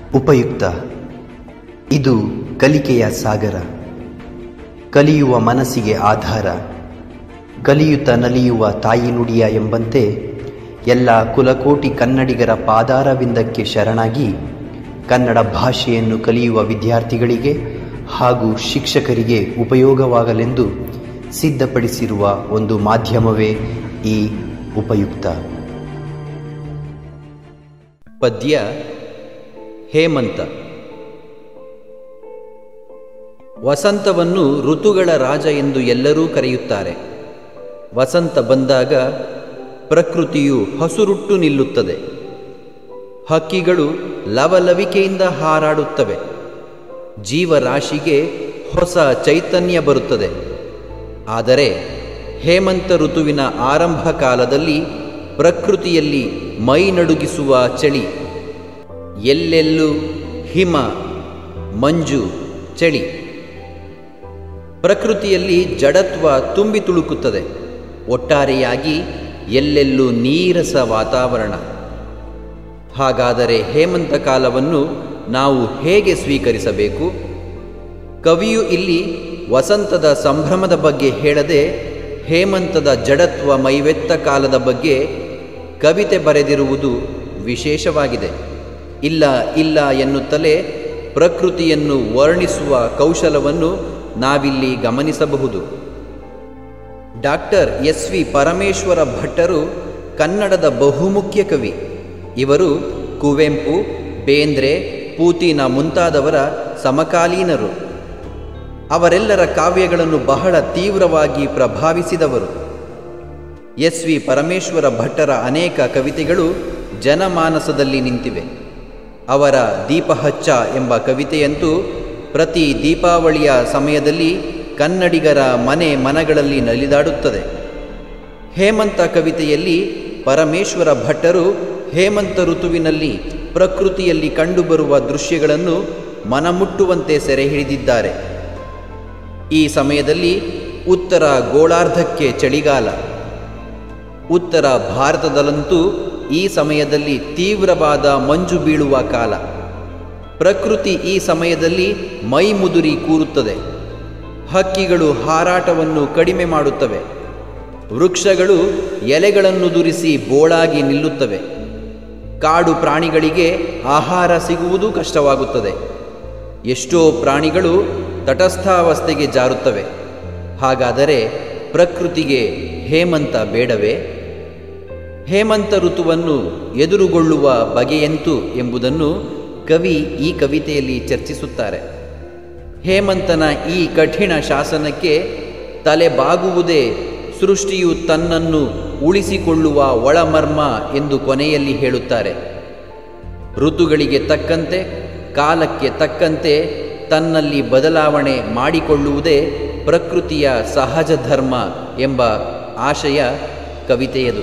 ಉಪಯುಕ್ತ ಇದು ಕಲಿಕೆಯ ಸಾಗರ ಕಲಿಯುವ ಮನಸ್ಸಿಗೆ ಆಧಾರ ಕಲಿಯುತ್ತ ನಲಿಯುವ ತಾಯಿ ನುಡಿಯ ಎಂಬಂತೆ ಎಲ್ಲ ಕುಲಕೋಟಿ ಕನ್ನಡಿಗರ ಪಾದಾರವಿಂದಕ್ಕೆ ಶರಣಾಗಿ ಕನ್ನಡ ಭಾಷೆಯನ್ನು ಕಲಿಯುವ ವಿದ್ಯಾರ್ಥಿಗಳಿಗೆ ಹಾಗೂ ಶಿಕ್ಷಕರಿಗೆ ಉಪಯೋಗವಾಗಲೆಂದು ಸಿದ್ಧಪಡಿಸಿರುವ ಒಂದು ಮಾಧ್ಯಮವೇ ಈ ಉಪಯುಕ್ತ ಪದ್ಯ ಹೇಮಂತ ವಸಂತವನ್ನು ಋತುಗಳ ರಾಜ ಎಂದು ಎಲ್ಲರೂ ಕರೆಯುತ್ತಾರೆ ವಸಂತ ಬಂದಾಗ ಪ್ರಕೃತಿಯು ಹಸುರುಟ್ಟು ನಿಲ್ಲುತ್ತದೆ ಹಕ್ಕಿಗಳು ಲವಲವಿಕೆಯಿಂದ ಹಾರಾಡುತ್ತವೆ ಜೀವರಾಶಿಗೆ ಹೊಸ ಚೈತನ್ಯ ಬರುತ್ತದೆ ಆದರೆ ಹೇಮಂತ ಋತುವಿನ ಆರಂಭ ಕಾಲದಲ್ಲಿ ಪ್ರಕೃತಿಯಲ್ಲಿ ಮೈ ನಡುಗಿಸುವ ಚಳಿ ಎಲ್ಲೆಲ್ಲೂ ಹಿಮ ಮಂಜು ಚಳಿ ಪ್ರಕೃತಿಯಲ್ಲಿ ಜಡತ್ವ ತುಂಬಿ ತುಳುಕುತ್ತದೆ ಒಟ್ಟಾರೆಯಾಗಿ ಎಲ್ಲೆಲ್ಲೂ ನೀರಸ ವಾತಾವರಣ ಹಾಗಾದರೆ ಹೇಮಂತ ಕಾಲವನ್ನು ನಾವು ಹೇಗೆ ಸ್ವೀಕರಿಸಬೇಕು ಕವಿಯು ಇಲ್ಲಿ ವಸಂತದ ಸಂಭ್ರಮದ ಬಗ್ಗೆ ಹೇಳದೆ ಹೇಮಂತದ ಜಡತ್ವ ಮೈವೆತ್ತ ಕಾಲದ ಬಗ್ಗೆ ಕವಿತೆ ಬರೆದಿರುವುದು ವಿಶೇಷವಾಗಿದೆ ಇಲ್ಲ ಇಲ್ಲ ಎನ್ನುತ್ತಲೇ ಪ್ರಕೃತಿಯನ್ನು ವರ್ಣಿಸುವ ಕೌಶಲವನ್ನು ನಾವಿಲ್ಲಿ ಗಮನಿಸಬಹುದು ಡಾಕ್ಟರ್ ಎಸ್ ವಿ ಪರಮೇಶ್ವರ ಭಟ್ಟರು ಕನ್ನಡದ ಬಹುಮುಖ್ಯ ಕವಿ ಇವರು ಕುವೆಂಪು ಬೇಂದ್ರೆ ಪೂತಿನ ಮುಂತಾದವರ ಸಮಕಾಲೀನರು ಅವರೆಲ್ಲರ ಕಾವ್ಯಗಳನ್ನು ಬಹಳ ತೀವ್ರವಾಗಿ ಪ್ರಭಾವಿಸಿದವರು ಎಸ್ ವಿ ಪರಮೇಶ್ವರ ಭಟ್ಟರ ಅನೇಕ ಕವಿತೆಗಳು ಜನಮಾನಸದಲ್ಲಿ ನಿಂತಿವೆ ಅವರ ದೀಪಹಚ್ಚ ಎಂಬ ಕವಿತೆಯಂತೂ ಪ್ರತಿ ದೀಪಾವಳಿಯ ಸಮಯದಲ್ಲಿ ಕನ್ನಡಿಗರ ಮನೆ ಮನಗಳಲ್ಲಿ ನಲಿದಾಡುತ್ತದೆ ಹೇಮಂತ ಕವಿತೆಯಲ್ಲಿ ಪರಮೇಶ್ವರ ಭಟ್ಟರು ಹೇಮಂತ ಋತುವಿನಲ್ಲಿ ಪ್ರಕೃತಿಯಲ್ಲಿ ಕಂಡುಬರುವ ದೃಶ್ಯಗಳನ್ನು ಮನಮುಟ್ಟುವಂತೆ ಸೆರೆ ಹಿಡಿದಿದ್ದಾರೆ ಈ ಸಮಯದಲ್ಲಿ ಉತ್ತರ ಗೋಳಾರ್ಧಕ್ಕೆ ಚಳಿಗಾಲ ಉತ್ತರ ಭಾರತದಲ್ಲಂತೂ ಈ ಸಮಯದಲ್ಲಿ ತೀವ್ರವಾದ ಮಂಜು ಬೀಳುವ ಕಾಲ ಪ್ರಕೃತಿ ಈ ಸಮಯದಲ್ಲಿ ಮೈ ಮುದುರಿ ಕೂರುತ್ತದೆ ಹಕ್ಕಿಗಳು ಹಾರಾಟವನ್ನು ಕಡಿಮೆ ಮಾಡುತ್ತವೆ ವೃಕ್ಷಗಳು ಎಲೆಗಳನ್ನು ದುರಿಸಿ ಬೋಳಾಗಿ ನಿಲ್ಲುತ್ತವೆ ಕಾಡು ಪ್ರಾಣಿಗಳಿಗೆ ಆಹಾರ ಸಿಗುವುದು ಕಷ್ಟವಾಗುತ್ತದೆ ಎಷ್ಟೋ ಪ್ರಾಣಿಗಳು ತಟಸ್ಥಾವಸ್ಥೆಗೆ ಜಾರುತ್ತವೆ ಹಾಗಾದರೆ ಪ್ರಕೃತಿಗೆ ಹೇಮಂತ ಬೇಡವೇ ಹೇಮಂತ ಋತುವನ್ನು ಎದುರುಗೊಳ್ಳುವ ಬಗೆಯಂತು ಎಂಬುದನ್ನು ಕವಿ ಈ ಕವಿತೆಯಲ್ಲಿ ಚರ್ಚಿಸುತ್ತಾರೆ ಹೇಮಂತನ ಈ ಕಠಿಣ ಶಾಸನಕ್ಕೆ ತಲೆಬಾಗುವುದೇ ಸೃಷ್ಟಿಯು ತನ್ನನ್ನು ಉಳಿಸಿಕೊಳ್ಳುವ ಒಳಮರ್ಮ ಎಂದು ಕೊನೆಯಲ್ಲಿ ಹೇಳುತ್ತಾರೆ ಋತುಗಳಿಗೆ ತಕ್ಕಂತೆ ಕಾಲಕ್ಕೆ ತಕ್ಕಂತೆ ತನ್ನಲ್ಲಿ ಬದಲಾವಣೆ ಮಾಡಿಕೊಳ್ಳುವುದೇ ಪ್ರಕೃತಿಯ ಸಹಜ ಧರ್ಮ ಎಂಬ ಆಶಯ ಕವಿತೆಯದು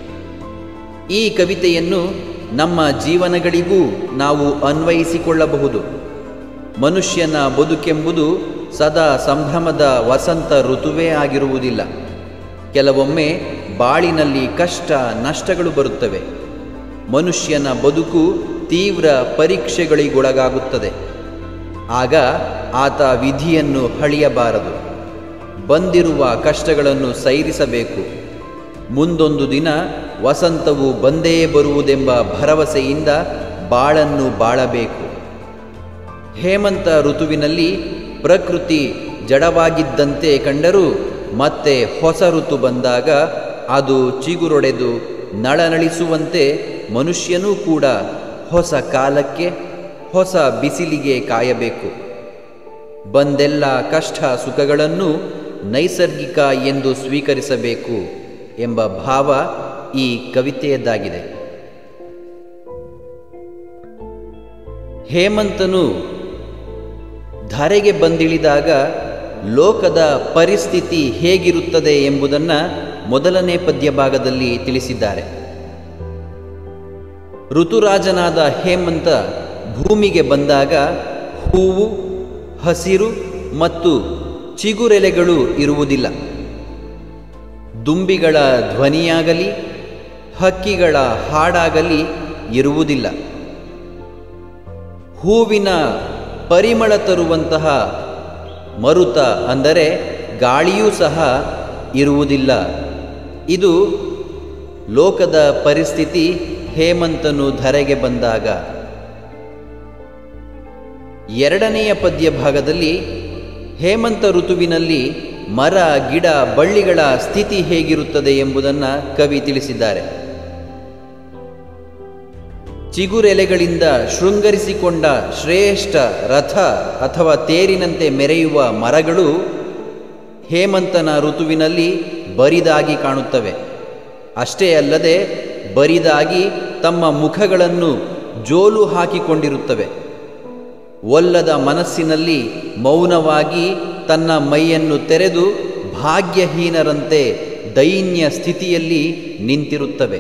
ಈ ಕವಿತೆಯನ್ನು ನಮ್ಮ ಜೀವನಗಳಿಗೂ ನಾವು ಅನ್ವಯಿಸಿಕೊಳ್ಳಬಹುದು ಮನುಷ್ಯನ ಬದುಕೆಂಬುದು ಸದಾ ಸಂಭ್ರಮದ ವಸಂತ ಋತುವೇ ಆಗಿರುವುದಿಲ್ಲ ಕೆಲವೊಮ್ಮೆ ಬಾಳಿನಲ್ಲಿ ಕಷ್ಟ ನಷ್ಟಗಳು ಬರುತ್ತವೆ ಮನುಷ್ಯನ ಬದುಕು ತೀವ್ರ ಪರೀಕ್ಷೆಗಳಿಗೊಳಗಾಗುತ್ತದೆ ಆಗ ಆತ ವಿಧಿಯನ್ನು ಹಳಿಯಬಾರದು ಬಂದಿರುವ ಕಷ್ಟಗಳನ್ನು ಸೈರಿಸಬೇಕು ಮುಂದೊಂದು ದಿನ ವಸಂತವು ಬಂದೇ ಬರುವುದೆಂಬ ಭರವಸೆಯಿಂದ ಬಾಳನ್ನು ಬಾಳಬೇಕು ಹೇಮಂತ ಋತುವಿನಲ್ಲಿ ಪ್ರಕೃತಿ ಜಡವಾಗಿದ್ದಂತೆ ಕಂಡರೂ ಮತ್ತೆ ಹೊಸ ಋತು ಬಂದಾಗ ಅದು ಚಿಗುರೊಡೆದು ನಳನಳಿಸುವಂತೆ ಮನುಷ್ಯನೂ ಕೂಡ ಹೊಸ ಕಾಲಕ್ಕೆ ಹೊಸ ಬಿಸಿಲಿಗೆ ಕಾಯಬೇಕು ಬಂದೆಲ್ಲ ಕಷ್ಟ ಸುಖಗಳನ್ನು ನೈಸರ್ಗಿಕ ಎಂದು ಸ್ವೀಕರಿಸಬೇಕು ಎಂಬ ಭಾವ ಈ ಕವಿತೆಯದ್ದಾಗಿದೆ ಹೇಮಂತನು ಧರೆಗೆ ಬಂದಿಳಿದಾಗ ಲೋಕದ ಪರಿಸ್ಥಿತಿ ಹೇಗಿರುತ್ತದೆ ಎಂಬುದನ್ನು ಮೊದಲನೇ ಪದ್ಯ ಭಾಗದಲ್ಲಿ ತಿಳಿಸಿದ್ದಾರೆ ಋತುರಾಜನಾದ ಹೇಮಂತ ಭೂಮಿಗೆ ಬಂದಾಗ ಹೂವು ಹಸಿರು ಮತ್ತು ಚಿಗುರೆಲೆಗಳು ಇರುವುದಿಲ್ಲ ದುಂಬಿಗಳ ಧ್ವನಿಯಾಗಲಿ ಹಕ್ಕಿಗಳ ಹಾಡಾಗಲಿ ಇರುವುದಿಲ್ಲ ಹೂವಿನ ಪರಿಮಳ ತರುವಂತಹ ಮರುತ ಅಂದರೆ ಗಾಳಿಯೂ ಸಹ ಇರುವುದಿಲ್ಲ ಇದು ಲೋಕದ ಪರಿಸ್ಥಿತಿ ಹೇಮಂತನು ಧರೆಗೆ ಬಂದಾಗ ಎರಡನೆಯ ಪದ್ಯ ಭಾಗದಲ್ಲಿ ಹೇಮಂತ ಋತುವಿನಲ್ಲಿ ಮರ ಗಿಡ ಬಳ್ಳಿಗಳ ಸ್ಥಿತಿ ಹೇಗಿರುತ್ತದೆ ಎಂಬುದನ್ನು ಕವಿ ತಿಳಿಸಿದ್ದಾರೆ ಚಿಗುರೆಲೆಗಳಿಂದ ಶೃಂಗರಿಸಿಕೊಂಡ ಶ್ರೇಷ್ಠ ರಥ ಅಥವಾ ತೇರಿನಂತೆ ಮೆರೆಯುವ ಮರಗಳು ಹೇಮಂತನ ಋತುವಿನಲ್ಲಿ ಬರಿದಾಗಿ ಕಾಣುತ್ತವೆ ಅಷ್ಟೇ ಅಲ್ಲದೆ ಬರಿದಾಗಿ ತಮ್ಮ ಮುಖಗಳನ್ನು ಜೋಲು ಹಾಕಿಕೊಂಡಿರುತ್ತವೆ ಒಲ್ಲದ ಮನಸ್ಸಿನಲ್ಲಿ ಮೌನವಾಗಿ ತನ್ನ ಮೈಯನ್ನು ತೆರೆದು ಭಾಗ್ಯಹೀನರಂತೆ ದೈನ್ಯ ಸ್ಥಿತಿಯಲ್ಲಿ ನಿಂತಿರುತ್ತವೆ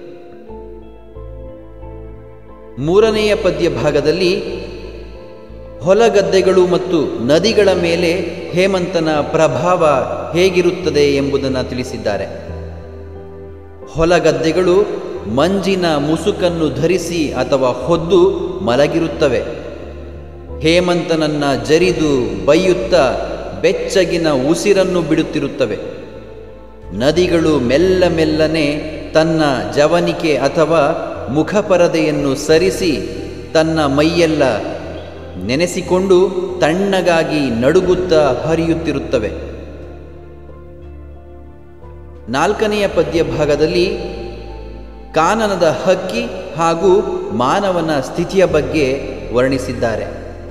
ಮೂರನೆಯ ಪದ್ಯ ಭಾಗದಲ್ಲಿ ಹೊಲಗದ್ದೆಗಳು ಮತ್ತು ನದಿಗಳ ಮೇಲೆ ಹೇಮಂತನ ಪ್ರಭಾವ ಹೇಗಿರುತ್ತದೆ ಎಂಬುದನ್ನು ತಿಳಿಸಿದ್ದಾರೆ ಹೊಲಗದ್ದೆಗಳು ಮಂಜಿನ ಮುಸುಕನ್ನು ಧರಿಸಿ ಅಥವಾ ಹೊದ್ದು ಮಲಗಿರುತ್ತವೆ ಹೇಮಂತನನ್ನ ಜರಿದು ಬೈಯುತ್ತಾ ಬೆಚ್ಚಗಿನ ಉಸಿರನ್ನು ಬಿಡುತ್ತಿರುತ್ತವೆ ನದಿಗಳು ಮೆಲ್ಲ ಮೆಲ್ಲನೆ ತನ್ನ ಜವನಿಕೆ ಅಥವಾ ಮುಖಪರದೆಯನ್ನು ಸರಿಸಿ ತನ್ನ ಮೈಯೆಲ್ಲ ನೆನೆಸಿಕೊಂಡು ತಣ್ಣಗಾಗಿ ನಡುಗುತ್ತಾ ಹರಿಯುತ್ತಿರುತ್ತವೆ ನಾಲ್ಕನೆಯ ಪದ್ಯ ಭಾಗದಲ್ಲಿ ಕಾನನದ ಹಕ್ಕಿ ಹಾಗೂ ಮಾನವನ ಸ್ಥಿತಿಯ ಬಗ್ಗೆ ವರ್ಣಿಸಿದ್ದಾರೆ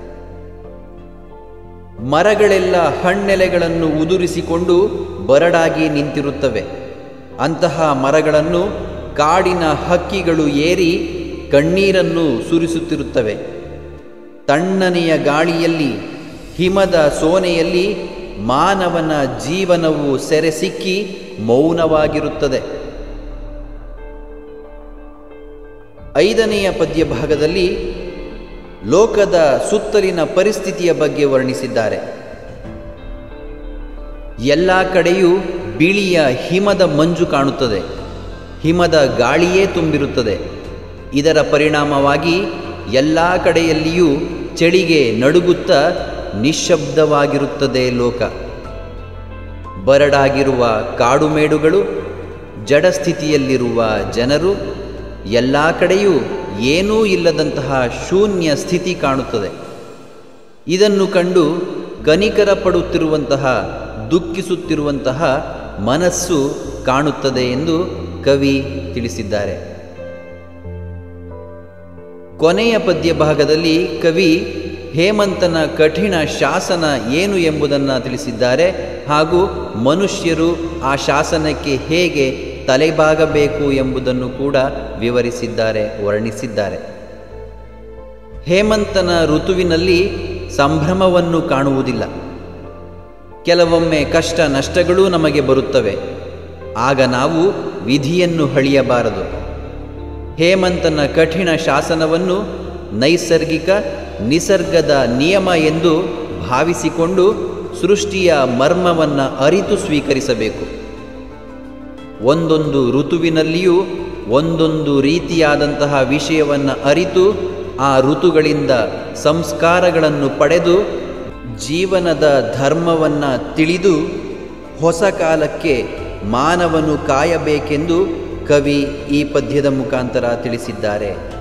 ಮರಗಳೆಲ್ಲ ಹಣ್ಣೆಲೆಗಳನ್ನು ಉದುರಿಸಿಕೊಂಡು ಬರಡಾಗಿ ನಿಂತಿರುತ್ತವೆ ಅಂತಹ ಮರಗಳನ್ನು ಕಾಡಿನ ಹಕ್ಕಿಗಳು ಏರಿ ಕಣ್ಣೀರನ್ನು ಸುರಿಸುತ್ತಿರುತ್ತವೆ ತಣ್ಣನೆಯ ಗಾಳಿಯಲ್ಲಿ ಹಿಮದ ಸೋನೆಯಲ್ಲಿ ಮಾನವನ ಜೀವನವು ಸೆರೆ ಸಿಕ್ಕಿ ಮೌನವಾಗಿರುತ್ತದೆ ಐದನೆಯ ಪದ್ಯ ಭಾಗದಲ್ಲಿ ಲೋಕದ ಸುತ್ತಲಿನ ಪರಿಸ್ಥಿತಿಯ ಬಗ್ಗೆ ವರ್ಣಿಸಿದ್ದಾರೆ ಎಲ್ಲ ಕಡೆಯೂ ಬಿಳಿಯ ಹಿಮದ ಮಂಜು ಕಾಣುತ್ತದೆ ಹಿಮದ ಗಾಳಿಯೇ ತುಂಬಿರುತ್ತದೆ ಇದರ ಪರಿಣಾಮವಾಗಿ ಎಲ್ಲ ಕಡೆಯಲ್ಲಿಯೂ ಚಳಿಗೆ ನಡುಗುತ್ತಾ ನಿಶ್ಶಬ್ದವಾಗಿರುತ್ತದೆ ಲೋಕ ಬರಡಾಗಿರುವ ಕಾಡುಮೇಡುಗಳು ಜಡಸ್ಥಿತಿಯಲ್ಲಿರುವ ಜನರು ಎಲ್ಲ ಕಡೆಯೂ ಏನೂ ಇಲ್ಲದಂತಹ ಶೂನ್ಯ ಸ್ಥಿತಿ ಕಾಣುತ್ತದೆ ಇದನ್ನು ಕಂಡು ಕನಿಕರ ಪಡುತ್ತಿರುವಂತಹ ದುಃಖಿಸುತ್ತಿರುವಂತಹ ಮನಸ್ಸು ಕಾಣುತ್ತದೆ ಎಂದು ಕವಿ ತಿಳಿಸಿದ್ದಾರೆ ಕೊನೆಯ ಪದ್ಯ ಭಾಗದಲ್ಲಿ ಕವಿ ಹೇಮಂತನ ಕಠಿಣ ಶಾಸನ ಏನು ಎಂಬುದನ್ನು ತಿಳಿಸಿದ್ದಾರೆ ಹಾಗೂ ಮನುಷ್ಯರು ಆ ಶಾಸನಕ್ಕೆ ಹೇಗೆ ತಲೆಬಾಗಬೇಕು ಎಂಬುದನ್ನು ಕೂಡ ವಿವರಿಸಿದ್ದಾರೆ ವರ್ಣಿಸಿದ್ದಾರೆ ಹೇಮಂತನ ಋತುವಿನಲ್ಲಿ ಸಂಭ್ರಮವನ್ನು ಕಾಣುವುದಿಲ್ಲ ಕೆಲವೊಮ್ಮೆ ಕಷ್ಟ ನಷ್ಟಗಳೂ ನಮಗೆ ಬರುತ್ತವೆ ಆಗ ನಾವು ವಿಧಿಯನ್ನು ಹಳಿಯಬಾರದು ಹೇಮಂತನ ಕಠಿಣ ಶಾಸನವನ್ನು ನೈಸರ್ಗಿಕ ನಿಸರ್ಗದ ನಿಯಮ ಎಂದು ಭಾವಿಸಿಕೊಂಡು ಸೃಷ್ಟಿಯ ಮರ್ಮವನ್ನು ಅರಿತು ಸ್ವೀಕರಿಸಬೇಕು ಒಂದೊಂದು ಋತುವಿನಲ್ಲಿಯೂ ಒಂದೊಂದು ರೀತಿಯಾದಂತಹ ವಿಷಯವನ್ನು ಅರಿತು ಆ ಋತುಗಳಿಂದ ಸಂಸ್ಕಾರಗಳನ್ನು ಪಡೆದು ಜೀವನದ ಧರ್ಮವನ್ನು ತಿಳಿದು ಹೊಸ ಕಾಲಕ್ಕೆ ಮಾನವನು ಕಾಯಬೇಕೆಂದು ಕವಿ ಈ ಪದ್ಯದ ಮುಖಾಂತರ ತಿಳಿಸಿದ್ದಾರೆ